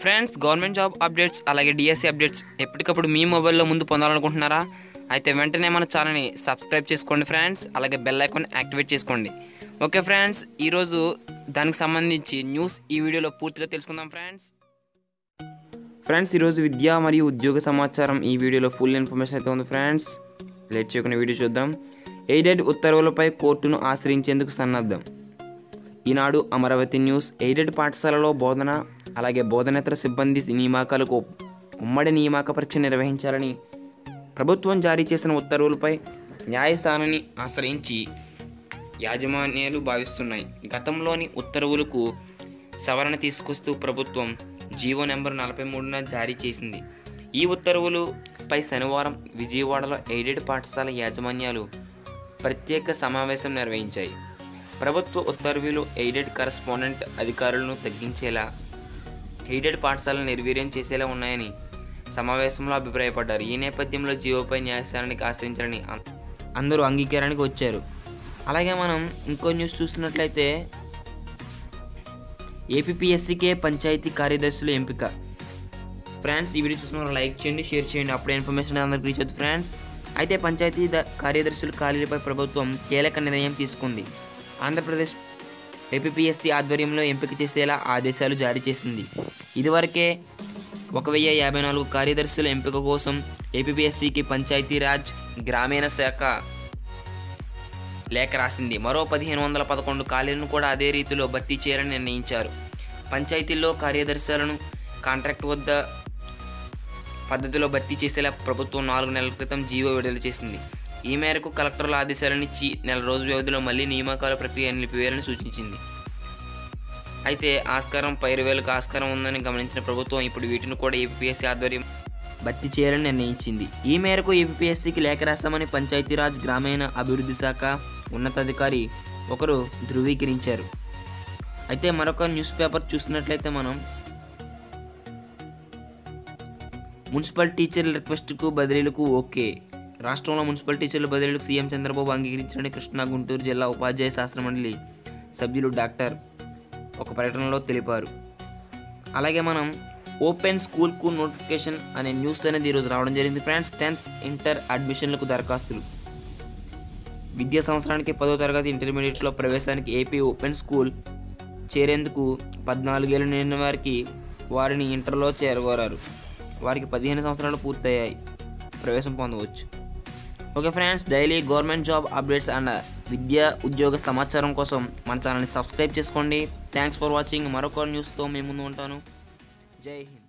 friends government job updates అలాగే DSC updates ఎప్పటికప్పుడు మీ మొబైల్లో ముందు పొందాలనుకుంటున్నారా అయితే వెంటనే మన ఛానల్ని సబ్స్క్రైబ్ చేసుకోండి ఫ్రెండ్స్ అలాగే బెల్ ఐకాన్ యాక్టివేట్ చేసుకోండి ఓకే ఫ్రెండ్స్ ఈరోజు దానికి సంబంధించి న్యూస్ ఈ వీడియోలో పూర్తిగా తెలుసుకుందాం ఫ్రెండ్స్ ఫ్రెండ్స్ ఈరోజు విద్య మరియు ఉద్యోగ సమాచారం ఈ వీడియోలో ఫుల్ ఇన్ఫర్మేషన్ అయితే ఉంది ఫ్రెండ్స్ లేట్ చేయకుండా వీడియో చూద్దాం ఎయిడెడ్ ఉత్తర్వులపై కోర్టును ఆశ్రయించేందుకు సన్నద్ధం ఈనాడు అమరావతి న్యూస్ ఎయిడెడ్ పాఠశాలలో బోధన అలాగే బోధనేతర సిబ్బంది నియామకాలకు ఉమ్మడి నియామక పరీక్ష నిర్వహించాలని ప్రభుత్వం జారీ చేసిన ఉత్తర్వులపై న్యాయస్థానాన్ని ఆశ్రయించి యాజమాన్యాలు భావిస్తున్నాయి గతంలోని ఉత్తర్వులకు సవరణ తీసుకొస్తూ ప్రభుత్వం జీవో నెంబర్ నలభై మూడున జారీ చేసింది ఈ ఉత్తర్వులుపై శనివారం విజయవాడలో ఎయిడెడ్ పాఠశాల యాజమాన్యాలు ప్రత్యేక సమావేశం నిర్వహించాయి ప్రభుత్వ ఉత్తర్వులు ఎయిడెడ్ కరస్పాండెంట్ అధికారులను తగ్గించేలా ఎయిడెడ్ పాఠశాలను నిర్వీర్యం చేసేలా ఉన్నాయని సమావేశంలో అభిప్రాయపడ్డారు ఈ నేపథ్యంలో జీవోపై న్యాయస్థానానికి ఆశ్రయించాలని అం- అందరూ అంగీకారానికి వచ్చారు అలాగే మనం ఇంకో న్యూస్ చూసినట్లయితే ఏపీఎస్సీకే పంచాయతీ కార్యదర్శుల ఎంపిక ఫ్రెండ్స్ ఈ వీడియో చూస్తున్న లైక్ చేయండి షేర్ చేయండి అప్పుడే ఇన్ఫర్మేషన్ అందరికి రీచ్ అవుతుంది ఫ్రెండ్స్ అయితే పంచాయతీ ద- కార్యదర్శుల ఖాళీలపై ప్రభుత్వం కీలక నిర్ణయం తీసుకుంది ఆంధ్రప్రదేశ్ ఏపీఎస్సీ ఆధ్వర్యంలో ఎంపిక చేసేలా ఆదేశాలు జారీ చేసింది ఇదివరకే ఒక వెయ్యి యాభై నాలుగు కార్యదర్శుల ఎంపిక కోసం ఏపీఎస్సీకి పంచాయతీరాజ్ గ్రామీణ శాఖ లేఖ రాసింది మరో పదిహేను వందల పదకొండు ఖాళీలను కూడా అదే రీతిలో భర్తీ చేయాలని నిర్ణయించారు పంచాయతీల్లో కార్యదర్శులను కాంట్రాక్ట్ వద్ద పద్ధతిలో భర్తీ చేసేలా ప్రభుత్వం నాలుగు నెలల క్రితం జీవో విడుదల చేసింది ఈ మేరకు కలెక్టర్ల ఆదేశాలను ఇచ్చి నెల రోజు వ్యవధిలో మళ్ళీ నియామకాల ప్రక్రియ నిలిపివేయాలని సూచించింది అయితే ఆస్కారం పైరువేలకు ఆస్కారం ఉందని గమనించిన ప్రభుత్వం ఇప్పుడు వీటిని కూడా ఏపీఎస్సీ ఆధ్వర్యం భర్తీ చేయాలని నిర్ణయించింది ఈ మేరకు ఏపీఎస్సీకి లేఖ రాస్తామని పంచాయతీరాజ్ గ్రామీణ అభివృద్ధి శాఖ ఉన్నతాధికారి ఒకరు ధృవీకరించారు అయితే మరొక న్యూస్ పేపర్ చూసినట్లయితే మనం మున్సిపల్ టీచర్ల రిక్వెస్ట్కు బదిలీలకు ఓకే రాష్ట్రంలో మున్సిపల్ టీచర్ల బదిలీలకు సీఎం చంద్రబాబు అంగీకరించారని కృష్ణా గుంటూరు జిల్లా ఉపాధ్యాయ శాస్త్రమండలి సభ్యులు డాక్టర్ ఒక ప్రకటనలో తెలిపారు అలాగే మనం ఓపెన్ స్కూల్కు నోటిఫికేషన్ అనే న్యూస్ అనేది ఈరోజు రావడం జరిగింది ఫ్రెండ్స్ టెన్త్ ఇంటర్ అడ్మిషన్లకు దరఖాస్తులు విద్యా సంవత్సరానికి పదో తరగతి ఇంటర్మీడియట్లో ప్రవేశానికి ఏపీ ఓపెన్ స్కూల్ చేరేందుకు పద్నాలుగేళ్ళు నిండిన వారికి వారిని ఇంటర్లో చేరగోరారు వారికి పదిహేను సంవత్సరాలు పూర్తయ్యాయి ప్రవేశం పొందవచ్చు okay friends daily government job updates and విద్యా ఉద్యోగ సమాచారం కోసం మన ఛానల్ని సబ్స్క్రైబ్ చేసుకోండి థ్యాంక్స్ ఫర్ వాచింగ్ మరొక న్యూస్తో మేము ముందు ఉంటాను జై హింద్